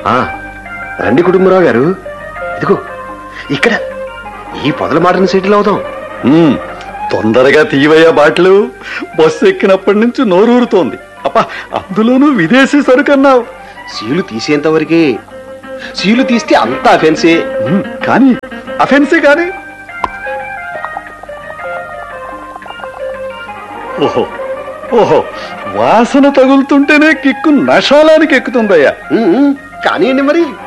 ఆ, రండి కుటుంబరావు గారు ఇదిగో ఇక్కడ ఈ పొదల మాటని సెటిల్ అవుదాం ఉమ్, తొందరగా తీవయ్యా బాటలు బస్సు ఎక్కినప్పటి నుంచి నోరూరుతోంది అప్ప అందులోనూ విదేశీ సరుకన్నావు సీలు తీసేంత వరకే సీలు తీస్తే అంతా ఫెన్సే ఉమ్, కానీ అఫెన్సే కానీ ఓహో ఓహో వాసన తగులుతుంటేనే కిక్కు నశాలానికి ఎక్కుతుందయ్యా ఉమ్, కానివ్వండి మరి